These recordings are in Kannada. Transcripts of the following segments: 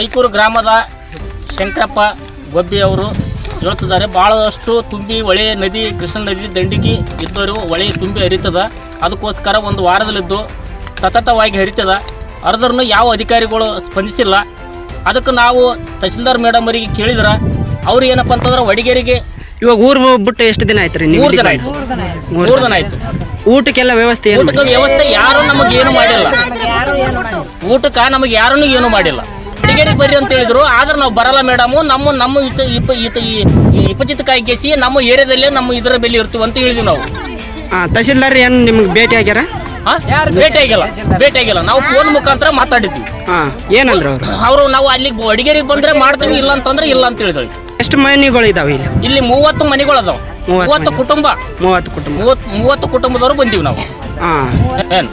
ಐಕೂರು ಗ್ರಾಮದ ಶಂಕರಪ್ಪ ಗೊಬ್ಬಿ ಅವರು ಹೇಳ್ತಿದ್ದಾರೆ ಭಾಳಷ್ಟು ತುಂಬಿ ಹೊಳೆ ನದಿ ಕೃಷ್ಣ ನದಿ ದಂಡಿಗೆ ಇದ್ದವರು ಹೊಳೆ ತುಂಬಿ ಹರಿತದ ಅದಕ್ಕೋಸ್ಕರ ಒಂದು ವಾರದಲ್ಲಿದ್ದು ಸತತವಾಗಿ ಹರಿತದ ಹರಿದ್ರೂ ಯಾವ ಅಧಿಕಾರಿಗಳು ಸ್ಪಂದಿಸಿಲ್ಲ ಅದಕ್ಕೆ ನಾವು ತಹಸೀಲ್ದಾರ್ ಮೇಡಮ್ ಅವರಿಗೆ ಕೇಳಿದ್ರೆ ಅವ್ರು ಏನಪ್ಪ ಅಂತಂದ್ರೆ ವಡಿಗೇರಿಗೆ ಇವಾಗ ಊರ್ ಬಿಟ್ಟು ಎಷ್ಟು ದಿನ ಆಯ್ತು ರೀ ನೀವು ಮೂರು ದಿನ ಆಯ್ತು ಮೂರು ದಿನ ಆಯ್ತು ಊಟಕ್ಕೆಲ್ಲ ವ್ಯವಸ್ಥೆ ಏನು ಊಟದ ವ್ಯವಸ್ಥೆ ಯಾರು ನಮಗೆ ಏನು ಮಾಡಿಲ್ಲ ಊಟಕ್ಕೆ ನಮಗೆ ಯಾರೂ ಏನು ಮಾಡಿಲ್ಲ ಅಡಿಗೆರಿಗೆ ಬರ್ರಿ ಅಂತ ಹೇಳಿದ್ರು ಆದ್ರೆ ನಾವು ಬರಲ್ಲ ಮೇಡಮು ನಮ್ಮ ನಮ್ಮ ಇತ ಇಪ ಇತ ಈ- ಈ ವಿಪಚಿತ ಕಾಯ್ಕೇಸಿ ನಮ್ಮ ಏರಿಯಾದಲ್ಲೇ ನಮ್ಮ ಇದರ ಬೆಲೆ ಇರ್ತೀವಿ ಅಂತ ಹೇಳಿದ್ವಿ ನಾವು ಹಾಂ ತಹಸೀಲ್ದಾರ್ ಏನು ನಿಮ್ಗೆ ಭೇಟಿ ಆಗ್ಯಾರ ಹಾ? ಭೇಟಿ ಆಗಿಲ್ಲ ಭೇಟಿ ಆಗಿಲ್ಲ ನಾವು ಫೋನ್ ಮುಖಾಂತರ ಮಾತಾಡಿದ್ವಿ ಹಾಂ ಏನಂದ್ರು ಅವರು ಅವರು ನಾವು ಅಲ್ಲಿಗೆ ಅಡಿಗೆರಿಗೆ ಬಂದ್ರೆ ಮಾಡ್ತೀವಿ ಇಲ್ಲ ಅಂತಂದ್ರೆ ಇಲ್ಲ ಅಂತ ಹೇಳಿದ್ರು ಎಷ್ಟು ಮನೆಗಳು ಇದಾವೆ ಇಲ್ಲಿ ಇಲ್ಲಿ ಮೂವತ್ತು ಮನೆಗಳು ಅದಾವ ಮೂವತ್ತು ಮೂವತ್ತು ಮನೆ. ಕುಟುಂಬ ಮೂವತ್ತು ಕುಟುಂಬ ಮೂವತ್ತು ಮೂವತ್ತು ಕುಟುಂಬದವರು ಬಂದೀವಿ ನಾವು ಹಾಂ ಏನು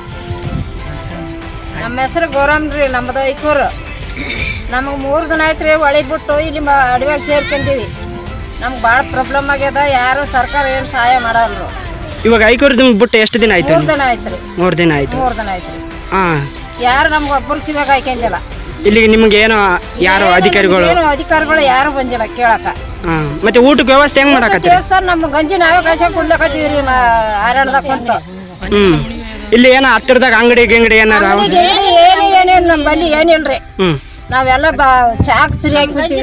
ನಮ್ಮ ಹೆಸರು ಗೌರಮ್ ರೀ ನಮ್ಮದು ಐಕೂರು ನಮಗೆ ಮೂರು ದಿನ ಆಯ್ತು ರೀ ಹೊಳಿ ಬಿಟ್ಟು ಇಲ್ಲಿ ಮ ಅಡವ್ಯಾಗ ಸೇರ್ಕೊಂತೀವಿ ನಮ್ಗೆ ಭಾಳ ಪ್ರಾಬ್ಲಮ್ ಆಗ್ಯದ ಯಾರು ಸರ್ಕಾರ ಏನು ಸಹಾಯ ಮಾಡಲ್ರು ಇವಾಗ ಐಕೂರು ದಿನ ಬಿಟ್ಟು ಎಷ್ಟು ದಿನ ಆಯ್ತು ಮೂರು ದಿನ ಆಯ್ತು ರೀ ಮೂರು ದಿನ ಆಯ್ತು ಮೂರು ದಿನ ಆಯ್ತು ರೀ ಹಾಂ ಯಾರು ನಮ್ಗೆ ಒಬ್ಬರು ಕಿವ್ಯಾಗ ಹಾಕ್ಯಂದಿಲ್ಲ ಇಲ್ಲಿಗೆ ನಿಮ್ಗೆ ಏನೋ ಯಾರು ಅಧಿಕಾರಿಗಳು ಏನು ಅಧಿಕಾರಿಗಳು ಯಾರು ಬಂದಿಲ್ಲ ಕೇಳಕ ಹಾಂ ಮತ್ತೆ ಊಟಕ್ಕೆ ವ್ಯವಸ್ಥೆ ಹೆಂಗ್ ಮಾಡಕತ್ತೀರಿ ದೇವಸ್ಥಾನ ನಮ್ಮ ಗಂಜಿ ನಾವೇ ಕಾಶ ಕೊಡ್ಲಕತ್ತೀವಿ ರೀ ಆರಣದಾಗ ಕುಂತು ಹ್ಮ್ ಇಲ್ಲಿ ಏನೋ ಹತ್ತಿರದಾಗ ಅಂಗಡಿ ಗಿಂಗಡಿ ಏನಾರ ಅವ? ಅಂಗಡಿಗೆ ಏನು ಏನೇನು ನಮ್ಮ ಬಲ್ಲಿ ಏನಿಲ್ರಿ ಹ್ಮ್ ನಾವೆಲ್ಲ ಬಾ ಚಾಕ್ ಫ್ರೀಯಾಗಿ ಕೂತೀವಿ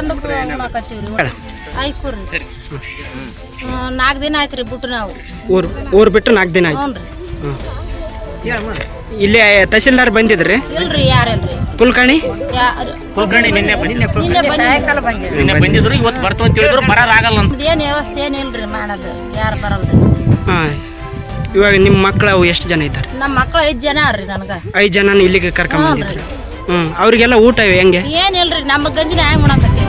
ಆಯ್ತು ರೀ ನಾಲ್ಕು ದಿನ ಆಯ್ತು ರೀ ಬಿಟ್ಟು ನಾವು ಊರ್ ಊರ್ ಬಿಟ್ಟು ನಾಲ್ಕು ದಿನ ಆಯ್ತು ಹ್ಞೂ ರೀ ಇಲ್ಲಿ ತಹಸೀಲ್ದಾರ್ ಬಂದಿದ್ರಿ ಇಲ್ರಿ ಯಾರಿಲ್ರಿ ಪುಲ್ಕಣಿ ಯಾರು ಕುಲಕರ್ಣಿ ನಿನ್ನೆ ನಿನ್ನೆ ಬಂದು ಸಾಯಂಕಾಲ ಬಂದಿವಿ ನಿನ್ನೆ ಬಂದಿದ್ರು ಇವತ್ತು ಬರ್ತೀವಿ ಅಂತ ಹೇಳಿದ್ರು ಬರೋದಾಗಲ್ಲ ಅಂತ ಏನು ವ್ಯವಸ್ಥೆ ಏನಿಲ್ರಿ ಮಾಡೋದು ಯಾರು ಬರಲ್ರಿ ಹಾಂ ಇವಾಗ ನಿಮ್ಮ ಮಕ್ಕಳು ಅವು ಎಷ್ಟು ಜನ ಇದ್ದಾರೆ ನಮ್ಮ ಮಕ್ಳು ಐದು ಜನ ಅವ್ರಿ ನನಗೆ ಐದು ಜನ ಇಲ್ಲಿಗೆ ಕರ್ಕೊಂಡ್ ಬಂದಿದ್ರಿ ಹ್ಞೂ ಅವ್ರಿಗೆಲ್ಲ ಊಟ ಹೆಂಗೆ ಏನಿಲ್ರಿ ನಮ್ಮ ಗಂಜಿನ ಹ್ಯಾಂಗ ಉಣಕತ್ತೀವಿ